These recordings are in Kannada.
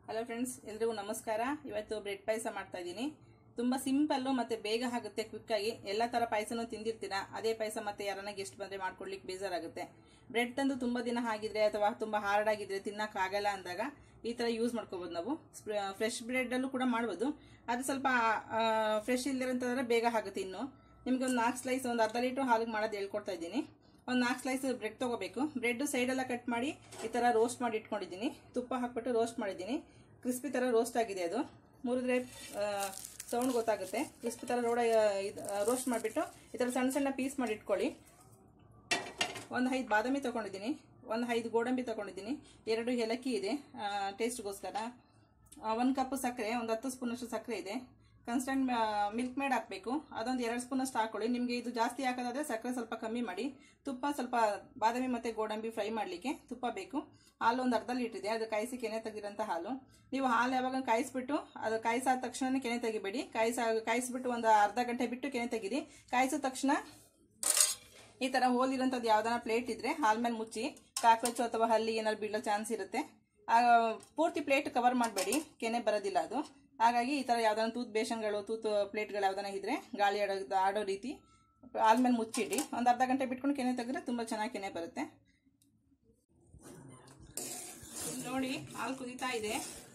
ಹಲೋ ಫ್ರೆಂಡ್ಸ್ ಎಲ್ರಿಗೂ ನಮಸ್ಕಾರ ಇವತ್ತು ಬ್ರೆಡ್ ಪಾಯಸ ಮಾಡ್ತಾ ಇದ್ದೀನಿ ತುಂಬ ಸಿಂಪಲ್ಲು ಮತ್ತು ಬೇಗ ಆಗುತ್ತೆ ಕ್ವಿಕ್ಕಾಗಿ ಎಲ್ಲ ಥರ ಪಾಯಸನೂ ತಿಂದಿರ್ತೀರಾ ಅದೇ ಪಾಯಸ ಮತ್ತೆ ಯಾರನ್ನ ಗೆಸ್ಟ್ ಬಂದರೆ ಮಾಡ್ಕೊಡ್ಲಿಕ್ಕೆ ಬೇಜಾರಾಗುತ್ತೆ ಬ್ರೆಡ್ ತಂದು ತುಂಬ ದಿನ ಆಗಿದ್ರೆ ಅಥವಾ ತುಂಬ ಹಾರ್ಡ್ ಆಗಿದ್ರೆ ತಿನ್ನೋಕ್ಕಾಗಲ್ಲ ಅಂದಾಗ ಈ ಥರ ಯೂಸ್ ಮಾಡ್ಕೋಬೋದು ನಾವು ಫ್ರೆಶ್ ಬ್ರೆಡ್ಡಲ್ಲೂ ಕೂಡ ಮಾಡ್ಬೋದು ಅದು ಸ್ವಲ್ಪ ಫ್ರೆಶ್ ಇಲ್ಲದಿರೋಂಥದ್ರೆ ಬೇಗ ಆಗುತ್ತೆ ಇನ್ನು ನಿಮ್ಗೆ ಒಂದು ನಾಲ್ಕು ಸ್ಲೈಸ್ ಒಂದು ಅರ್ಧ ಲೀಟ್ರ್ ಹಾಲಿಗೆ ಮಾಡೋದು ಹೇಳ್ಕೊಡ್ತಾ ಇದ್ದೀನಿ ಒಂದು ನಾಲ್ಕು ಸ್ಲೈಸ್ ಬ್ರೆಡ್ ತೊಗೋಬೇಕು ಬ್ರೆಡ್ ಸೈಡೆಲ್ಲ ಕಟ್ ಮಾಡಿ ಈ ಥರ ರೋಸ್ಟ್ ಮಾಡಿ ಇಟ್ಕೊಂಡಿದ್ದೀನಿ ತುಪ್ಪ ಹಾಕ್ಬಿಟ್ಟು ರೋಸ್ಟ್ ಮಾಡಿದ್ದೀನಿ ಕ್ರಿಸ್ಪಿ ಥರ ರೋಸ್ಟ್ ಆಗಿದೆ ಅದು ಮುರಿದ್ರೆ ಸೌಂಡ್ ಗೊತ್ತಾಗುತ್ತೆ ಕ್ರಿಸ್ಪಿ ಥರ ರೋಡ ರೋಸ್ಟ್ ಮಾಡಿಬಿಟ್ಟು ಈ ಥರ ಸಣ್ಣ ಸಣ್ಣ ಪೀಸ್ ಮಾಡಿ ಇಟ್ಕೊಳ್ಳಿ ಒಂದು ಐದು ಬಾದಾಮಿ ತೊಗೊಂಡಿದ್ದೀನಿ ಒಂದು ಐದು ಗೋಡಂಬಿ ತೊಗೊಂಡಿದ್ದೀನಿ ಎರಡು ಏಲಕ್ಕಿ ಇದೆ ಟೇಸ್ಟ್ಗೋಸ್ಕರ ಒಂದು ಕಪ್ ಸಕ್ಕರೆ ಒಂದು ಹತ್ತು ಸ್ಪೂನಷ್ಟು ಸಕ್ಕರೆ ಇದೆ ಕನ್ಸ್ಟೆಂಟ್ ಮಿಲ್ಕ್ ಮೇಡ್ ಹಾಕಬೇಕು ಅದೊಂದು ಎರಡು ಸ್ಪೂನಷ್ಟು ಹಾಕೊಳ್ಳಿ ನಿಮಗೆ ಇದು ಜಾಸ್ತಿ ಹಾಕೋದಾದ್ರೆ ಸಕ್ಕರೆ ಸ್ವಲ್ಪ ಕಮ್ಮಿ ಮಾಡಿ ತುಪ್ಪ ಸ್ವಲ್ಪ ಬಾದಾಮಿ ಮತ್ತು ಗೋಡಂಬಿ ಫ್ರೈ ಮಾಡಲಿಕ್ಕೆ ತುಪ್ಪ ಬೇಕು ಹಾಲು ಒಂದು ಅರ್ಧ ಲೀಟರ್ ಇದೆ ಅದು ಕಾಯಿಸಿ ಕೆನೆ ತೆಗೆದಿರೋಂಥ ಹಾಲು ನೀವು ಹಾಲು ಯಾವಾಗ ಕಾಯಿಸ್ಬಿಟ್ಟು ಅದು ಕಾಯಿಸಾದ ತಕ್ಷಣ ಕೆನೆ ತೆಗಿಬೇಡಿ ಕಾಯಿಸ ಕಾಯಿಸ್ಬಿಟ್ಟು ಒಂದು ಅರ್ಧ ಗಂಟೆ ಬಿಟ್ಟು ಕೆನೆ ತೆಗೀರಿ ಕಾಯಿಸಿದ ತಕ್ಷಣ ಈ ಥರ ಹೋಲ್ ಇರೋಂಥದ್ದು ಯಾವ್ದಾನ ಪ್ಲೇಟ್ ಇದ್ರೆ ಹಾಲ್ ಮೇಲೆ ಮುಚ್ಚಿ ಕಾಕ್ರೋಚು ಅಥವಾ ಹಲ್ಲಿ ಏನಾದ್ರು ಬೀಳೋ ಚಾನ್ಸ್ ಇರುತ್ತೆ ಪೂರ್ತಿ ಪ್ಲೇಟ್ ಕವರ್ ಮಾಡಬೇಡಿ ಕೆನೆ ಬರೋದಿಲ್ಲ ಅದು ಹಾಗಾಗಿ ಈ ಥರ ಯಾವ್ದಾನ ತೂತ್ ಬೇಷನ್ಗಳು ತೂತ್ ಪ್ಲೇಟ್ಗಳು ಯಾವ್ದಾನ ಇದ್ರೆ ಗಾಳಿ ಆಡೋ ಆಡೋ ರೀತಿ ಹಾಲ್ ಮೇಲೆ ಮುಚ್ಚಿಡಿ ಒಂದು ಅರ್ಧ ಗಂಟೆ ಬಿಟ್ಕೊಂಡು ಕೆನೆ ತೆಗೆದ್ರೆ ತುಂಬ ಚೆನ್ನಾಗಿ ಕೆನೆ ಬರುತ್ತೆ ನೋಡಿ ಹಾಲು ಕುದೀತಾ ಇದೆ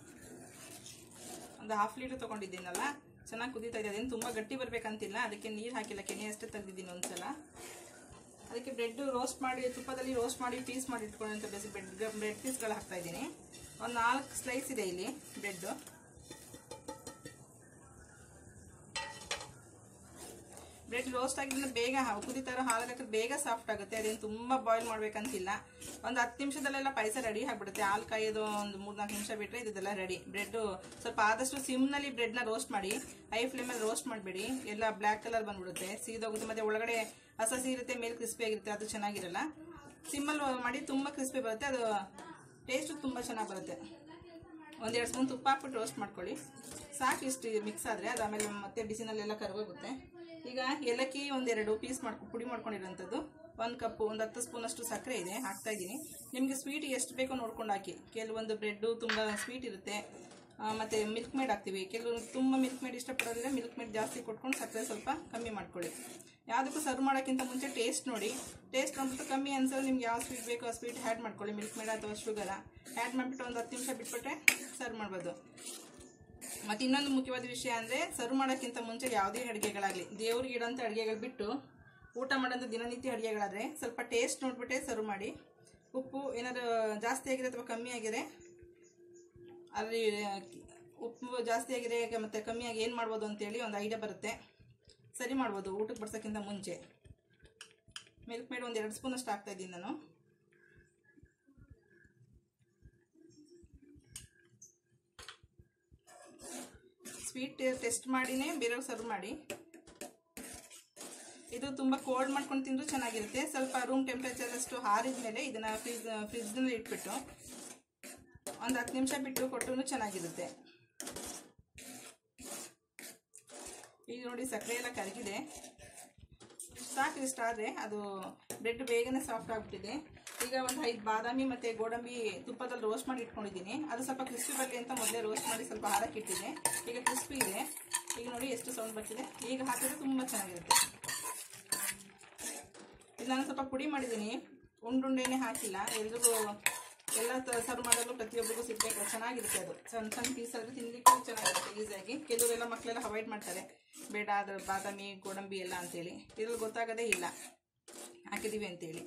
ಒಂದು ಹಾಫ್ ಲೀಟರ್ ತೊಗೊಂಡಿದ್ದೀನಲ್ಲ ಚೆನ್ನಾಗಿ ಕುದೀತಾ ಇದೆ ಅದೇನು ತುಂಬ ಗಟ್ಟಿ ಬರಬೇಕಂತಿಲ್ಲ ಅದಕ್ಕೆ ನೀರು ಹಾಕಿಲ್ಲ ಕೆನೆ ಅಷ್ಟೇ ತೆಗೆದಿದ್ದೀನಿ ಒಂದ್ಸಲ ಅದಕ್ಕೆ ಬ್ರೆಡ್ ರೋಸ್ಟ್ ಮಾಡಿ ತುಪ್ಪದಲ್ಲಿ ರೋಸ್ಟ್ ಮಾಡಿ ಪೀಸ್ ಮಾಡಿ ಇಟ್ಕೊಳ್ಳೋಂಥ ಬೇಸಿ ಬ್ರೆಡ್ ಬ್ರೆಡ್ ಪೀಸ್ಗಳು ಹಾಕ್ತಾ ಇದ್ದೀನಿ ಒಂದು ನಾಲ್ಕು ಸ್ಲೈಸ್ ಇದೆ ಇಲ್ಲಿ ಬ್ರೆಡ್ಡು ಬ್ರೆಡ್ ರೋಸ್ಟ್ ಆಗಿದ್ರೆ ಬೇಗ ಕುದಿತಾರೋ ಹಾಲಾಗಕ್ಕೆ ಬೇಗ ಸಾಫ್ಟ್ ಆಗುತ್ತೆ ಅದೇನು ತುಂಬ ಬಾಯ್ಲ್ ಮಾಡ್ಬೇಕಂತಿಲ್ಲ ಒಂದು ಹತ್ತು ನಿಮಿಷದಲ್ಲೆಲ್ಲ ಪಾಯಸ ರೆಡಿ ಆಗಿಬಿಡುತ್ತೆ ಹಾಲು ಕಾಯೋದು ಒಂದು ಮೂರ್ನಾಲ್ಕು ನಿಮಿಷ ಬಿಟ್ಟರೆ ಇದೆಲ್ಲ ರೆಡಿ ಬ್ರೆಡ್ಡು ಸ್ವಲ್ಪ ಆದಷ್ಟು ಸಿಮ್ನಲ್ಲಿ ಬ್ರೆಡ್ನ ರೋಸ್ಟ್ ಮಾಡಿ ಹೈ ಫ್ಲೇಮಲ್ಲಿ ರೋಸ್ಟ್ ಮಾಡಬೇಡಿ ಎಲ್ಲ ಬ್ಲ್ಯಾಕ್ ಕಲರ್ ಬಂದ್ಬಿಡುತ್ತೆ ಸೀದೋಗುತ್ತೆ ಮತ್ತು ಒಳಗಡೆ ಹಸಸಿ ಇರುತ್ತೆ ಮೇಲೆ ಕ್ರಿಸ್ಪಿ ಆಗಿರುತ್ತೆ ಅದು ಚೆನ್ನಾಗಿರಲ್ಲ ಸಿಮ್ಮಲ್ಲಿ ಮಾಡಿ ತುಂಬ ಕ್ರಿಸ್ಪಿ ಬರುತ್ತೆ ಅದು ಟೇಸ್ಟು ತುಂಬ ಚೆನ್ನಾಗಿ ಬರುತ್ತೆ ಒಂದೆರಡು ಸ್ಪೂನ್ ತುಪ್ಪ ಹಾಕ್ಬಿಟ್ಟು ರೋಸ್ಟ್ ಮಾಡ್ಕೊಳ್ಳಿ ಸಾಕು ಇಷ್ಟು ಮಿಕ್ಸ್ ಆದರೆ ಅದು ಆಮೇಲೆ ಮತ್ತೆ ಬಿಸಿನಲ್ಲೆಲ್ಲ ಕರಗೋಗುತ್ತೆ ಈಗ ಏಲಕ್ಕಿ ಒಂದೆರಡು ಪೀಸ್ ಮಾಡ್ಕೊ ಪುಡಿ ಮಾಡ್ಕೊಂಡಿರೋಂಥದ್ದು ಒಂದು ಕಪ್ಪು ಒಂದು ಹತ್ತು ಸ್ಪೂನಷ್ಟು ಸಕ್ಕರೆ ಇದೆ ಹಾಕ್ತಾ ಇದ್ದೀನಿ ನಿಮಗೆ ಸ್ವೀಟ್ ಎಷ್ಟು ಬೇಕೋ ನೋಡ್ಕೊಂಡು ಹಾಕಿ ಕೆಲವೊಂದು ಬ್ರೆಡ್ಡು ತುಂಬ ಸ್ವೀಟ್ ಇರುತ್ತೆ ಮತ್ತು ಮಿಲ್ಕ್ ಮೇಡ್ ಹಾಕ್ತೀವಿ ಕೆಲವು ತುಂಬ ಮಿಲ್ಕ್ ಮೇಡ್ ಇಷ್ಟಪಡೋದಿದ್ರೆ ಮಿಲ್ಕ್ ಮೇಡ್ ಜಾಸ್ತಿ ಕೊಟ್ಕೊಂಡು ಸಕ್ಕರೆ ಸ್ವಲ್ಪ ಕಮ್ಮಿ ಮಾಡ್ಕೊಳ್ಳಿ ಯಾವುದಕ್ಕೂ ಸರ್ವ್ ಮಾಡೋಕ್ಕಿಂತ ಮುಂಚೆ ಟೇಸ್ಟ್ ನೋಡಿ ಟೇಸ್ಟ್ ನೋಡ್ಬಿಟ್ಟು ಕಮ್ಮಿ ಅನ್ಸೋದು ನಿಮ್ಗೆ ಯಾವ ಸ್ವೀಟ್ ಬೇಕೋ ಆ ಸ್ವೀಟ್ ಆ್ಯಡ್ ಮಾಡ್ಕೊಳ್ಳಿ ಮಿಲ್ಕ್ ಮೇಡ್ ಅಥವಾ ಶುಗರ ಆ್ಯಡ್ ಮಾಡಿಬಿಟ್ಟು ಒಂದು ಹತ್ತು ನಿಮಿಷ ಬಿಟ್ಬಿಟ್ರೆ ಸರ್ವ್ ಮಾಡ್ಬೋದು ಮತ್ತು ಇನ್ನೊಂದು ಮುಖ್ಯವಾದ ವಿಷಯ ಅಂದರೆ ಸರ್ವ್ ಮಾಡೋಕ್ಕಿಂತ ಮುಂಚೆ ಯಾವುದೇ ಅಡುಗೆಗಳಾಗಲಿ ದೇವ್ರಿಗೆ ಇಡೋಂಥ ಅಡುಗೆಗಳು ಬಿಟ್ಟು ಊಟ ಮಾಡೋಂಥ ದಿನನಿತ್ಯ ಅಡುಗೆಗಳಾದರೆ ಸ್ವಲ್ಪ ಟೇಸ್ಟ್ ನೋಡ್ಬಿಟ್ಟೆ ಸರ್ವ್ ಮಾಡಿ ಉಪ್ಪು ಏನಾದರೂ ಜಾಸ್ತಿ ಆಗಿದೆ ಅಥವಾ ಕಮ್ಮಿ ಆಗಿದೆ ಅಲ್ಲಿ ಉಪ್ಪು ಜಾಸ್ತಿ ಆಗಿದೆ ಮತ್ತು ಕಮ್ಮಿಯಾಗಿ ಏನು ಮಾಡ್ಬೋದು ಅಂತೇಳಿ ಒಂದು ಐಡಿಯಾ ಬರುತ್ತೆ ಸರಿ ಮಾಡ್ಬೋದು ಊಟಕ್ಕೆ ಬಡ್ಸೋಕ್ಕಿಂತ ಮುಂಚೆ ಮಿಲ್ಕ್ ಮೇಡ್ ಒಂದು ಎರಡು ಸ್ಪೂನ್ ಅಷ್ಟು ಹಾಕ್ತಾಯಿದ್ದೀನಿ ನಾನು ಸ್ವೀಟ್ ಟೆಸ್ಟ್ ಮಾಡಿನೇ ಬೇರೆಯವ್ರು ಸರ್ವ್ ಮಾಡಿ ಇದು ತುಂಬ ಕೋಲ್ಡ್ ಮಾಡ್ಕೊಂಡು ತಿಂದರೂ ಚೆನ್ನಾಗಿರುತ್ತೆ ಸ್ವಲ್ಪ ರೂಮ್ ಟೆಂಪ್ರೇಚರ್ ಅಷ್ಟು ಹಾರಿದ ಮೇಲೆ ಇದನ್ನು ಫ್ರಿಜ್ ಫ್ರಿಜ್ನಲ್ಲಿ ಇಟ್ಬಿಟ್ಟು ಒಂದು ಹತ್ತು ನಿಮಿಷ ಬಿಟ್ಟು ಕೊಟ್ಟರು ಚೆನ್ನಾಗಿರುತ್ತೆ ಈಗ ನೋಡಿ ಸಕ್ಕರೆ ಎಲ್ಲ ಕರಗಿದೆ ಸಾಕು ಇಷ್ಟ ಆದರೆ ಅದು ಬ್ರೆಡ್ ಬೇಗನೆ ಸಾಫ್ಟ್ ಆಗಿಬಿಟ್ಟಿದೆ ಈಗ ಒಂದು ಐದು ಬಾದಾಮಿ ಮತ್ತು ಗೋಡಂಬಿ ತುಪ್ಪದಲ್ಲಿ ರೋಸ್ಟ್ ಮಾಡಿ ಇಟ್ಕೊಂಡಿದ್ದೀನಿ ಅದು ಸ್ವಲ್ಪ ಕ್ರಿಸ್ಪಿ ಬರಲಿ ಅಂತ ಮೊದಲೇ ರೋಸ್ಟ್ ಮಾಡಿ ಸ್ವಲ್ಪ ಹಾರಕ್ಕೆ ಇಟ್ಟಿದೆ ಈಗ ಕ್ರಿಸ್ಪಿ ಇದೆ ಈಗ ನೋಡಿ ಎಷ್ಟು ಸೌಂಡ್ ಬರ್ತಿದೆ ಈಗ ಹಾಕಿದ್ರೆ ತುಂಬ ಚೆನ್ನಾಗಿರುತ್ತೆ ಇದು ನಾನು ಸ್ವಲ್ಪ ಪುಡಿ ಮಾಡಿದ್ದೀನಿ ಉಂಡುಂಡೇನೆ ಹಾಕಿಲ್ಲ ಎಲ್ರಿಗೂ ಎಲ್ಲ ಸರ್ವ್ ಮಾಡಲು ಪ್ರತಿಯೊಬ್ಬರಿಗೂ ಸಿಗಬೇಕು ಚೆನ್ನಾಗಿರುತ್ತೆ ಅದು ಸಣ್ಣ ಸಣ್ಣ ಪೀಸ್ ಆದರೆ ತಿನ್ನಲಿಕ್ಕೂ ಚೆನ್ನಾಗಿರುತ್ತೆ ಈಸಿಯಾಗಿ ಕೆಲವರೆಲ್ಲ ಮಕ್ಕಳೆಲ್ಲ ಅವಾಯ್ಡ್ ಮಾಡ್ತಾರೆ ಬೇಡ ಅದ್ರ ಬಾದಾಮಿ ಗೋಡಂಬಿ ಎಲ್ಲ ಅಂತೇಳಿ ಇದ್ರಲ್ಲಿ ಗೊತ್ತಾಗೋದೇ ಇಲ್ಲ ಹಾಕಿದ್ದೀವಿ ಅಂತೇಳಿ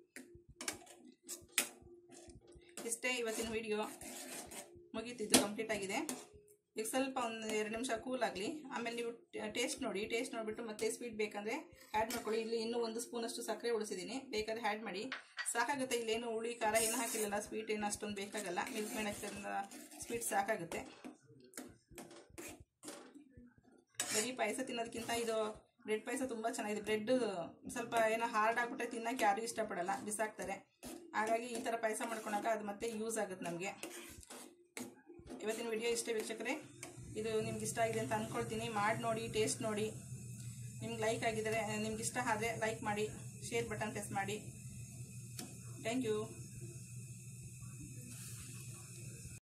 ಇಷ್ಟೇ ಇವತ್ತಿನ ವಿಡಿಯೋ ಮುಗೀತಿದ್ದು ಕಂಪ್ಲೀಟ್ ಆಗಿದೆ ಈಗ ಸ್ವಲ್ಪ ಒಂದು ಎರಡು ನಿಮಿಷ ಕೂಲ್ ಆಗಲಿ ಆಮೇಲೆ ನೀವು ಟೇಸ್ಟ್ ನೋಡಿ ಟೇಸ್ಟ್ ನೋಡಿಬಿಟ್ಟು ಮತ್ತೆ ಸ್ವೀಟ್ ಬೇಕಂದರೆ ಆ್ಯಡ್ ಮಾಡ್ಕೊಳ್ಳಿ ಇಲ್ಲಿ ಇನ್ನೂ ಒಂದು ಸ್ಪೂನಷ್ಟು ಸಕ್ಕರೆ ಉಳಿಸಿದ್ದೀನಿ ಬೇಕಾದ್ರೆ ಆ್ಯಡ್ ಮಾಡಿ ಸಾಕಾಗುತ್ತೆ ಇಲ್ಲೇನು ಹುಳಿ ಖಾರ ಏನು ಹಾಕಿಲ್ಲಲ್ಲ ಸ್ವೀಟ್ ಏನು ಅಷ್ಟೊಂದು ಬೇಕಾಗಲ್ಲ ಮಿಲ್ಕ್ ಮೇಡ್ ಹಾಕಿದ್ರಿಂದ ಸ್ವೀಟ್ ಸಾಕಾಗುತ್ತೆ ಬರೀ ಪಾಯಸ ತಿನ್ನೋದಕ್ಕಿಂತ ಇದು ಬ್ರೆಡ್ ಪಾಯಸ ತುಂಬ ಚೆನ್ನಾಗಿದೆ ಬ್ರೆಡ್ ಸ್ವಲ್ಪ ಏನೋ ಹಾರ್ಡ್ ಆಗಿಬಿಟ್ರೆ ತಿನ್ನೋಕ್ಕೆ ಯಾರೂ ಇಷ್ಟಪಡಲ್ಲ ಬಿಸಾಕ್ತಾರೆ ಹಾಗಾಗಿ ಈ ಥರ ಪಾಯಸ ಮಾಡ್ಕೊಳಾಗ ಅದು ಮತ್ತೆ ಯೂಸ್ ಆಗುತ್ತೆ ನಮಗೆ ಇವತ್ತಿನ ವಿಡಿಯೋ ಇಷ್ಟೇ ವೀಕ್ಷಕರೇ ಇದು ನಿಮ್ಗೆ ಇಷ್ಟ ಆಗಿದೆ ಅಂತ ಅಂದ್ಕೊಳ್ತೀನಿ ಮಾಡಿ ನೋಡಿ ಟೇಸ್ಟ್ ನೋಡಿ ನಿಮ್ಗೆ ಲೈಕ್ ಆಗಿದರೆ ನಿಮ್ಗೆ ಇಷ್ಟ ಆದರೆ ಲೈಕ್ ಮಾಡಿ ಶೇರ್ ಬಟನ್ ಪ್ರೆಸ್ ಮಾಡಿ ಥ್ಯಾಂಕ್ ಯು